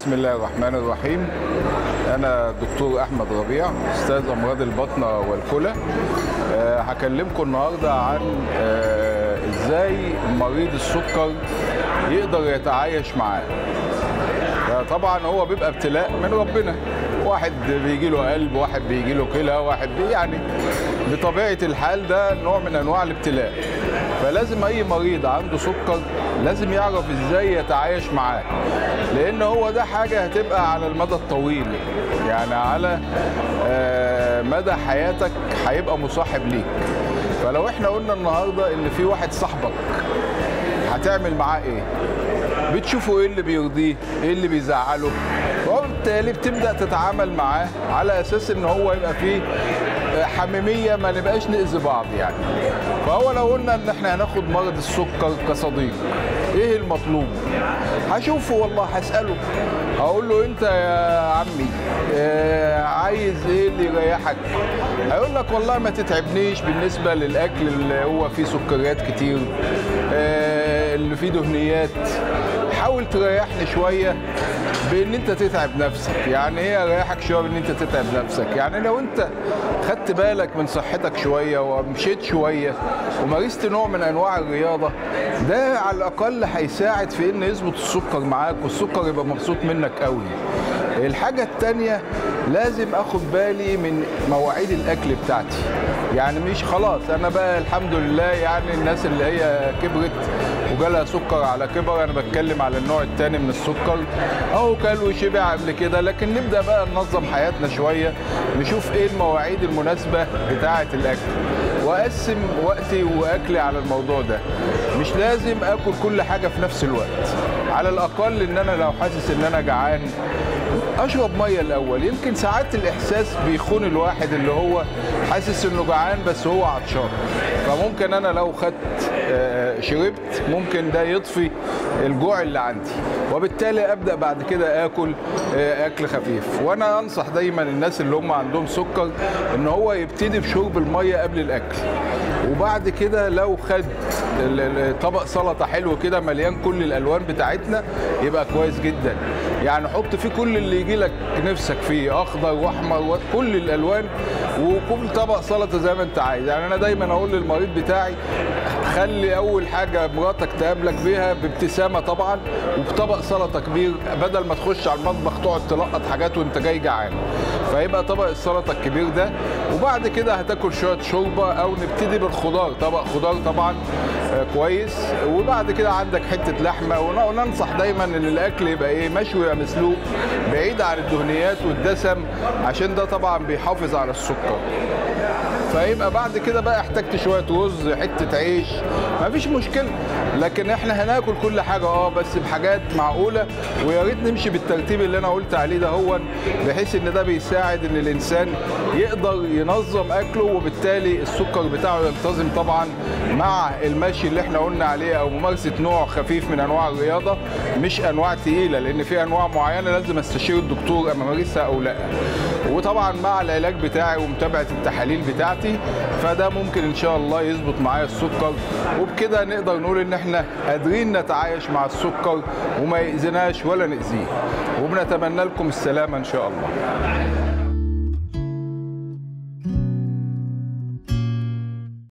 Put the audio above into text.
بسم الله الرحمن الرحيم أنا الدكتور أحمد ربيع أستاذ أمراض البطنة والكلى أه هكلمكم النهاردة عن أه إزاي مريض السكر يقدر يتعايش معاه طبعا هو بيبقى ابتلاء من ربنا واحد بيجي له قلب واحد بيجي له كلى واحد بي يعني بطبيعه الحال ده نوع من انواع الابتلاء فلازم اي مريض عنده سكر لازم يعرف ازاي يتعايش معاه لان هو ده حاجه هتبقى على المدى الطويل يعني على مدى حياتك هيبقى مصاحب ليك فلو احنا قلنا النهارده ان في واحد صاحبك هتعمل معاه ايه بتشوفوا ايه اللي بيرضيه ايه اللي بيزعله وبالتالي بتبدا تتعامل معاه على اساس ان هو يبقى فيه حميميه ما نبقاش ناذي بعض يعني فهو لو قلنا ان احنا هناخد مرض السكر كصديق ايه المطلوب هشوفه والله هساله هقول له انت يا عمي آه عايز ايه اللي يريحك هيقول لك والله ما تتعبنيش بالنسبه للاكل اللي هو فيه سكريات كتير آه اللي فيه دهنيات حاول تريحني شويه بان انت تتعب نفسك يعني ايه اريحك شويه بان انت تتعب نفسك يعني لو انت خدت بالك من صحتك شويه ومشيت شويه ومارست نوع من انواع الرياضه ده على الاقل هيساعد في ان يظبط السكر معاك والسكر يبقى مبسوط منك قوي الحاجه الثانيه لازم اخد بالي من مواعيد الاكل بتاعتي يعني مش خلاص انا بقى الحمد لله يعني الناس اللي هي كبرت وجالها سكر على كبر انا بتكلم على النوع الثاني من السكر اهو كل وشبع قبل كده لكن نبدا بقى ننظم حياتنا شويه نشوف ايه المواعيد المناسبه بتاعه الاكل واقسم وقتي واكلي على الموضوع ده مش لازم اكل كل حاجه في نفس الوقت على الاقل ان انا لو حاسس ان انا جعان اشرب ميه الاول يمكن ساعات الاحساس بيخون الواحد اللي هو حاسس انه جعان بس هو عطشان فممكن انا لو خدت شربت ممكن ده يطفي الجوع اللي عندي وبالتالي ابدا بعد كده اكل اكل خفيف وانا انصح دايما الناس اللي هم عندهم سكر ان هو يبتدي بشرب الميه قبل الاكل وبعد كده لو خد طبق سلطه حلو كده مليان كل الالوان بتاعتنا يبقى كويس جدا يعني حط فيه كل اللي يجي لك نفسك فيه اخضر واحمر وكل الالوان وكل طبق سلطه زي ما انت عايز يعني انا دايما اقول للمريض بتاعي خلي اول حاجه مراتك تقابلك بيها بابتسامه طبعا وبطبق سلطه كبير بدل ما تخش على المطبخ تقعد تلقط حاجات وانت جاي جعان فيبقى طبق السلطه الكبير ده وبعد كده هتاكل شويه شوربه او نبتدي بالخضار طبق خضار طبعا كويس وبعد كده عندك حته لحمه وننصح دايما ان الاكل يبقى ايه مشوي مسلوق بعيد عن الدهنيات والدسم عشان ده طبعا بيحافظ على السكر فيبقى بعد كده بقى احتجت شويه رز حته عيش مفيش مشكله لكن احنا هناكل كل حاجه اه بس بحاجات معقوله ويا ريت نمشي بالترتيب اللي انا قلت عليه ده هو بحيث ان ده بيساعد ان الانسان يقدر ينظم اكله وبالتالي السكر بتاعه ينتظم طبعا مع المشي اللي احنا قلنا عليه او ممارسه نوع خفيف من انواع الرياضه مش انواع تقيله لان في انواع معينه لازم استشير الدكتور اما امارسها او لا وطبعا مع العلاج بتاعي ومتابعه التحاليل بتاعتي فده ممكن ان شاء الله يظبط معايا السكر وبكده نقدر نقول ان احنا قادرين نتعايش مع السكر وما يأذناش ولا نأذيه وبنتمنى لكم السلامه ان شاء الله